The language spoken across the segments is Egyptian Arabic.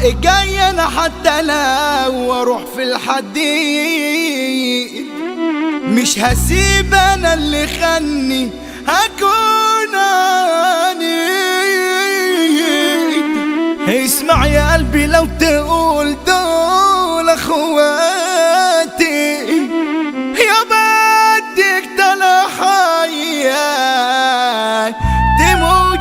بالحق جاي انا حتى لو اروح في الحديد مش هسيب انا اللي خني هكون عنيد اسمع يا قلبي لو تقول دول اخواتي يا بدك طلع حياة تموت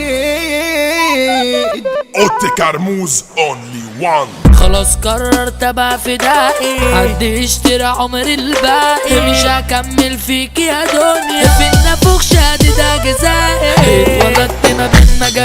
شهيد اوتي كرموز اونلي وان خلاص قررت ابقى فدائي حد يشتري عمر الباقي مش هكمل فيك يا دنيا في النفوخ شادي ده جزائي اتولدت ما بين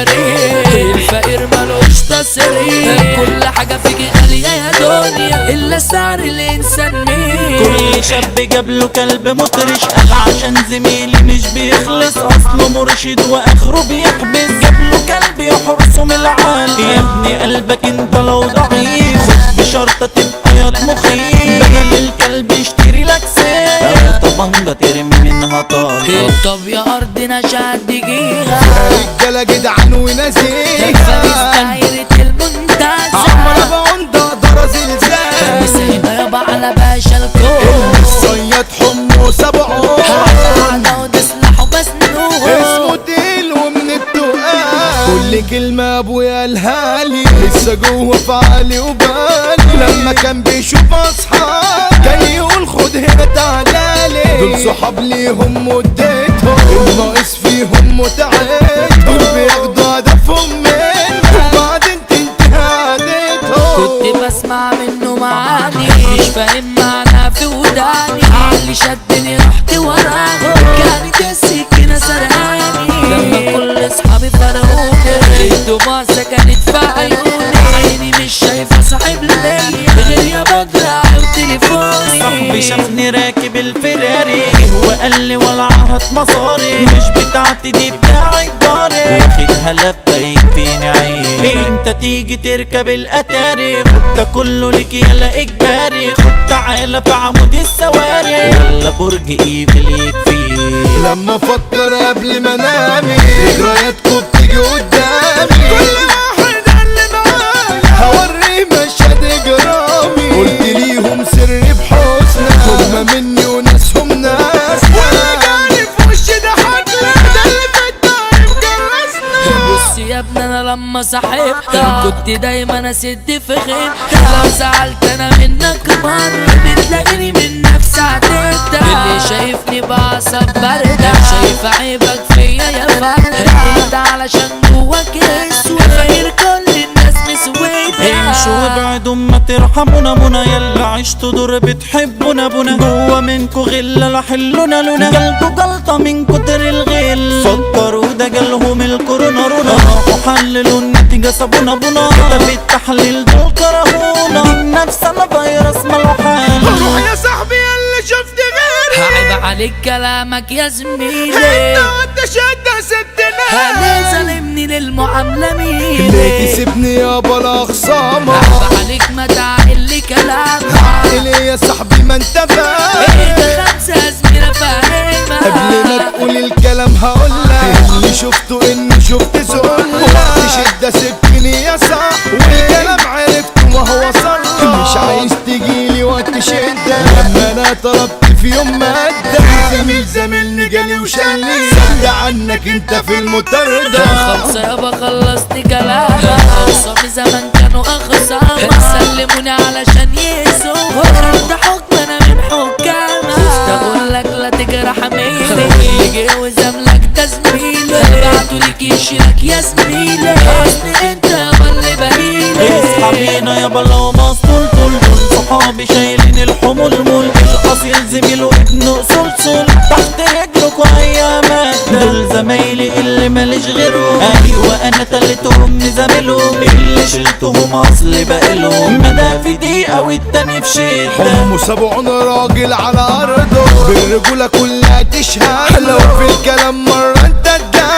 مجاريح الفقير ملوش تصريح كل حاجة فيكي غالية يا دنيا الا سعر الانسان مين كل شاب جاب له كلب مطرش قال عشان زميلي مش بيخلص اصله مرشد واخره بيحبس جاب له كلب يحرسه من العالم يا ابني قلبك انت لو ضعيف خد بشرطة تبقى ياض مخيف بدل الكلب يشتري لك سيف طبنجة ترمي منها طاير طب يا ارض نشاد جيها رجالة جدعان ونزيهة فارس دايرة المنتزه عمرو بعون ده زلزال مسيبة يابا على باشا الكون الصياد حمص ابو عون قاعدة وتسلح ومسنون اسمه تقيل ومن التقال كل كلمة ابويا قالها لي لسه جوه في عقلي وبالي لما كان بيشوف اصحاب كان يقول خد هنا تعالى لي دول صحاب ليهم مدتهم الناقص فيهم متعتهم دول بياخدوا هدفهم منه وبعدين تنتهي عادتهم كنت بسمع منه معاني مش فاهم معنى في وداني اللي شدني رحت وراه كانت السكينة سرقاني لما كل اصحابي فرقوني الدماسة كانت في عيوني عيني مش شايفة صاحب ليا غير يا بدرع وتليفوني صاحبي شافني راكب الفراري وقال لي ولعها مصاري مش بتاعتي دي بتاعت جاري واخدها لفه يكفيني عين انت تيجي تركب الاتاري خد ده كله ليك يلا اجباري خد تعالى في عمود السواري ولا برج ايفل يكفيك لما افكر قبل ما انامي ذكرياتكم بتيجي قدامي كل واحد قال لي معايا هوريه مشهد اجرامي قلت ليهم سر بحسنى هما مني وناسهم ناس ولا جاني في وشي ده حجلة ده اللي في الدايم جرسنا بص يا ابني انا لما صاحبتك كنت دايما اسد في خير لو زعلت انا منك مرة بتلاقيني من نفسي عديتك اللي شايفني بعصب باردة شايف عيبك فيا يا فرد انت علشان جواك اسود غير كل الناس مسويتك امشوا وابعدوا ما ترحمونا منى يلا عشتوا دور بتحبونا بنا جوا منكو غلة لا حلونا لونا جالكوا جلطة من كتر الغل فكروا ده جالهم الكورونا رونا راحوا حللوا النتيجة سابونا بنا كتب التحليل دول كرهونا النفس انا فيروس ملوحان روح يا صاحبي اللي شفت غيري هعيب عليك كلامك يا زميلي انت وانت شد ستنا انا ظالمني للمعاملة مين ليه تسيبني يابا لا خصامة هعيب عليك ما تعقل كلامك ليه يا صاحبي ما انت فاهم ايه ده خمسة زميلة فاهمة قبل ما تقول الكلام هقولك اللي شفته اني شفت زول وقت شدة سبتني يا صاح والكلام عرفته وهو صار مش عايز تجيلي وقت شدة لما انا طلبت في يوم مادة زميل زميلني جالي وشالي صد عنك انت في المطاردة خلص يابا خلصت كلامك خصامي زمان كانوا اخصامك سلموني علشان يقسوا واخدت حكم انا من حكامك خفت اقول لك لا تجرح ميلي اللي جه وزملك ده زميلي بعتوا ليك يشيلك يا زميلي اصل انت يابا اللي بهيلي اصحابينا يابا لو مسطول طول دول صحابي شايلين الحمول مول الاصيل زميل وابنه سلسل تحت رجلك وايامك دول زمايلي اللي ماليش غيرهم ايوه انا تلتهم زميلهم اللي شلتهم اصل بقالهم مدى في دقيقه والتاني في شده هم سبعون راجل على ارضه بالرجولة كلها تشهد لو في الكلام مرة انت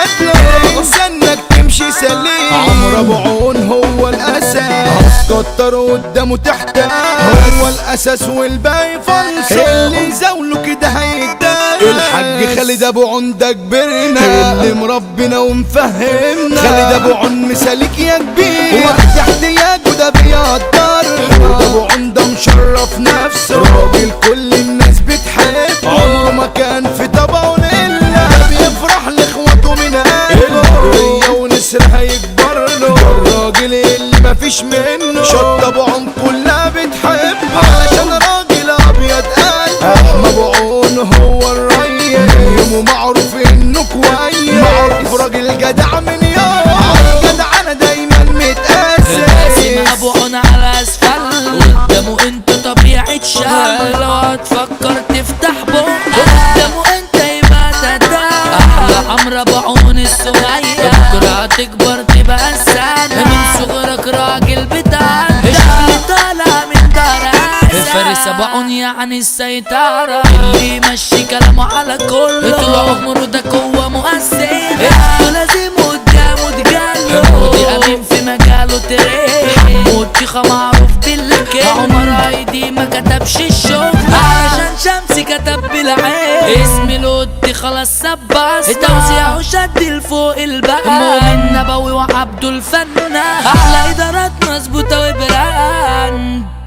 تجادله انسى انك تمشي سليم عمرو ابو عون هو الاساس هتكتر قدامه تحتاج هو الاساس والباقي فانسى اللي زاوله كده هيتداس الحاج خالد ابو عون ده كبرنا اللي مربنا ومفهمنا خالد ابو عون مثالك يا كبير وقت احتياجه حودة بيقدر حودة ابو عمدة مشرف نفسه راجل كل الناس بتحبه عمره ما كان في طبعه نيلة بيفرح لاخواته من قلبه ونسر هيكبر له الراجل اللي مفيش منه شط ابو عم كلها بتحبه علشان راجل ابيض قلب احمد ابو عون هو الريس يومه معروف انه كويس معروف راجل جدع من يوم جدع انا دايما قاسم متأسس ابو عون على اسفل قدامه انت طبيعة شاب لو هتفكر تفتح بق قدامه انت يبقى تدار احلى عمرو ابو عون الصغير بكره هتكبر تبقى السنة من صغرك راجل بتاعك اللي طالع من دار فارس ابو عون يعني السيطرة اللي يمشي كلامه على كله طول عمره ده قوة مؤثرة انتوا لازم قدامه تجلوا ودي امين في مجاله تريح موتيخة معروف بالكلمة عمر هايدي ما كتبش الشغل عشان شمسي كتب بالعين اسم القدي خلاص سباس توزيعه شد لفوق الباب مؤمن نبوي وعبده الفنان احلى ادارات مظبوطة وبراند